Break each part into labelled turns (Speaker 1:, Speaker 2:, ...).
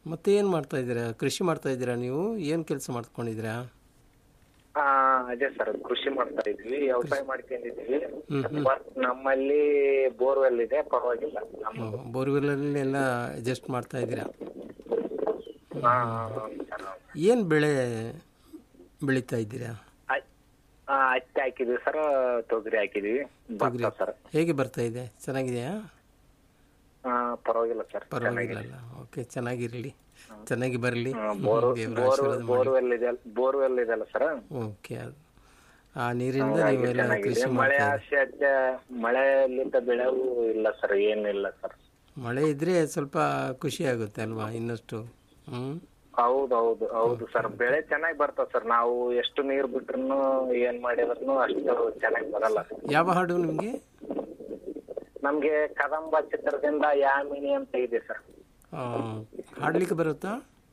Speaker 1: ಮತ್ತೆ ಏನು ಮಾಡ್ತಾ ಇದ್ದೀರಾ ಕೃಷಿ ಮಾಡ್ತಾ ಇದ್ದೀರಾ ನೀವು ಏನು ಕೆಲಸ ಮಾಡ್ಕೊಂಡಿದ್ದೀರಾ
Speaker 2: ಆ, ಅದೇ ಸರ್ ಕೃಷಿ ಮಾಡ್ತಾ ಇದ್ವಿ ವ್ಯವಸಾಯ ಮಾಡ್ಕೊಂಡಿದ್ವಿ
Speaker 1: ಹ್ಮ್, ಹ್ಮ್.
Speaker 2: ಬಟ್ ನಮ್ಮಲ್ಲಿ ಬೋರ್ವೆಲ್ ಇದೆ ಪರವಾಗಿಲ್ಲ ನಮ್ಮ
Speaker 1: ಬೋರ್ವೆಲಲ್ಲಿ ಎಲ್ಲ ಅಡ್ಜಸ್ಟ್ ಮಾಡ್ತಾ ಇದ್ದೀರಾ
Speaker 2: ಹಾ, ಹೌದು ಸರ್
Speaker 1: ಏನು ಬೆಳೆ ಬೆಳೀತಾ ಇದ್ದೀರಾ
Speaker 2: ಆ, ಹತ್ತಿ ಹಾಕಿದ್ವಿ ಸರ್ ತೊಗರಿ ಹಾಕಿದ್ವಿ
Speaker 1: ತೊಗರಿ
Speaker 2: ಭತ್ತ ಸರ್
Speaker 1: ಹೇಗೆ ಬರ್ತಾ ಇದೆ ಚೆನ್ನಾಗಿದೆಯಾ
Speaker 2: ಆ, ಪರವಾಗಿಲ್ಲ ಸರ್
Speaker 1: ಪರವಾಗಿಲ್ಲಲ್ಲ ಓಕೆ ಚೆನ್ನಾಗಿರಲಿ ಚೆನ್ನಾಗಿ ಬರಲಿ
Speaker 2: ಬೋರ್
Speaker 1: ದೇವರ
Speaker 2: ಬೋರ್
Speaker 1: ಆಶೀರ್ವಾದ ಮಾಡಿ
Speaker 2: ಬೋರ್ವೆಲ್ ಇದೆ ಬೋರ್ವೆಲ್ ಇದೆಲ್ಲ ಸರ್
Speaker 1: ಓಕೆ ಅದು ಆ ನೀರಿಂದ
Speaker 2: ಹಾಗಾಗಿ
Speaker 1: ನೀವೆಲ್ಲ
Speaker 2: ಚೆನ್ನಾಗಿದೆ
Speaker 1: ಕೃಷಿ
Speaker 2: ಮಳೆ
Speaker 1: ಮಾಡ್ತಾ
Speaker 2: ಆಸೆ ಅಜ್ಜ ಮಳೆಯಲ್ಲಿದ್ದ ಬೆಳೆವು ಇಲ್ಲ ಸರ್ ಏನಿಲ್ಲ ಸರ್
Speaker 1: ಮಳೆ ಇದ್ರೆ ಸ್ವಲ್ಪ ಖುಷಿ ಆಗುತ್ತೆ ಅಲ್ವಾ ಇನ್ನಷ್ಟು ಹ್ಮ್
Speaker 2: ಹೌದು ಹೌದು ಹೌದು ಸರ್ ಬೆಳೆ ಚೆನ್ನಾಗಿ ಬರ್ತದೆ ಸರ್ ನಾವು ಎಷ್ಟು ನೀರ್ ಬಿಟ್ರು ಏನ್ ಮಾಡಿದ್ರು ಅಷ್ಟು ಚೆನ್ನಾಗಿ ಬರಲ್ಲ
Speaker 1: ಯಾವ ಹಾಡು ನಿಮಗೆ
Speaker 2: ನಮ್ಗೆ ಕದಂಬ ಚಿತ್ರದಿಂದ ಯಾಮಿನಿ ಅಂತ ಇದೆ ಸರ್
Speaker 1: ಹಾಡ್ಲಿಕ್ಕೆ ಬರುತ್ತಾ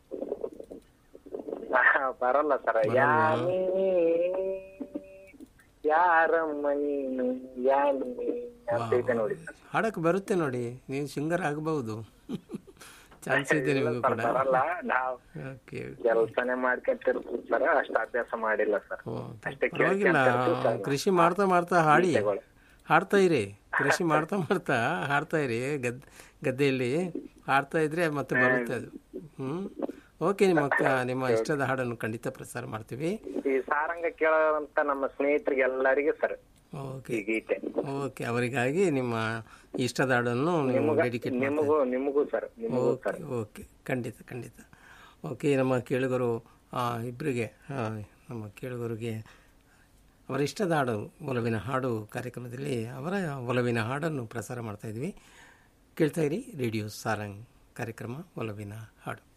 Speaker 2: ಬರಲ್ಲ ಸರ್ ಯಾಮಿನಿ ಯಾರಮ್ಮ ನೀನು ಯಾಮಿನಿ ಅಂತ ಇದೆ ನೋಡಿ ಸರ್
Speaker 1: ಹಾಡಕ್ಕೆ ಬರುತ್ತೆ ನೋಡಿ ನೀವು ಸಿಂಗರ್ ಆಗಬಹುದು ಚಾನ್ಸ್ ಇದೆ ನಿಮಗೂ ಕೂಡ
Speaker 2: ಬರಲ್ಲ ನಾವು
Speaker 1: ಓಕೆ
Speaker 2: ಕೆಲಸನೇ ಮಾಡ್ಕೊಂತಿರ್ತೀವಿ ಸರ್ ಅಷ್ಟು ಅಭ್ಯಾಸ ಮಾಡಿಲ್ಲ ಸರ್ ಅಷ್ಟೇ
Speaker 1: ಪರವಾಗಿಲ್ಲ
Speaker 2: ಕೇಳ್ಕೊಂತಿರ್ತೀವಿ ಸರ್
Speaker 1: ಕೃಷಿ ಮಾಡ್ತಾ ಮಾಡ್ತಾ ಹಾಡಿ
Speaker 2: ಗೀತೆಗಳು.
Speaker 1: ಹಾಡ್ತಾ ಇರಿ ಕೃಷಿ ಮಾಡ್ತಾ ಮಾಡ್ತಾ ಹಾಡ್ತಾ ಇರಿ ಗದ್ ಗದ್ದೆಯಲ್ಲಿ ಹಾಡ್ತಾ ಇದ್ರೆ ಮತ್ತೆ ಬರುತ್ತೆ ಅದು ಹ್ಮ್ ಓಕೆ ನಿಮ್ಮ ಅಕ್ಕ ನಿಮ್ಮ ಇಷ್ಟದ ಹಾಡನ್ನು ಖಂಡಿತ ಪ್ರಸಾರ ಮಾಡ್ತೀವಿ
Speaker 2: ಈ ಸಾರಂಗ ಕೇಳೋಂತ ನಮ್ಮ ಸ್ನೇಹಿತರಿಗೆ ಎಲ್ಲರಿಗೂ ಸರ್
Speaker 1: ಓಕೆ
Speaker 2: ಈ ಗೀತೆ
Speaker 1: ಓಕೆ ಅವರಿಗಾಗಿ ನಿಮ್ಮ ಇಷ್ಟದ ಹಾಡನ್ನು ನೀವು ಡೆಡಿಕೇಟ್ ಮಾಡ್ತಾ
Speaker 2: ನಿಮಗೂ ನಿಮಗೂ ಸರ್ ನಿಮಗೂ
Speaker 1: ಓಕೆ ಓಕೆ ಖಂಡಿತ ಖಂಡಿತ ಓಕೆ ನಮ್ಮ ಕೇಳುಗರು ಆ, ಇಬ್ಬರಿಗೆ ಆ, ನಮ್ಮ ಕೇಳುಗರಿಗೆ ಅವರ ಇಷ್ಟದ ಹಾಡು ಒಲವಿನ ಹಾಡು ಕಾರ್ಯಕ್ರಮದಲ್ಲಿ ಅವರ ಒಲವಿನ ಹಾಡನ್ನು ಪ್ರಸಾರ ಮಾಡ್ತಾ ಇದ್ವಿ ಕೇಳ್ತಾ ಇರಿ ರೇಡಿಯೋ ಸಾರಂಗ್ ಕಾರ್ಯಕ್ರಮ ಒಲವಿನ ಹಾಡು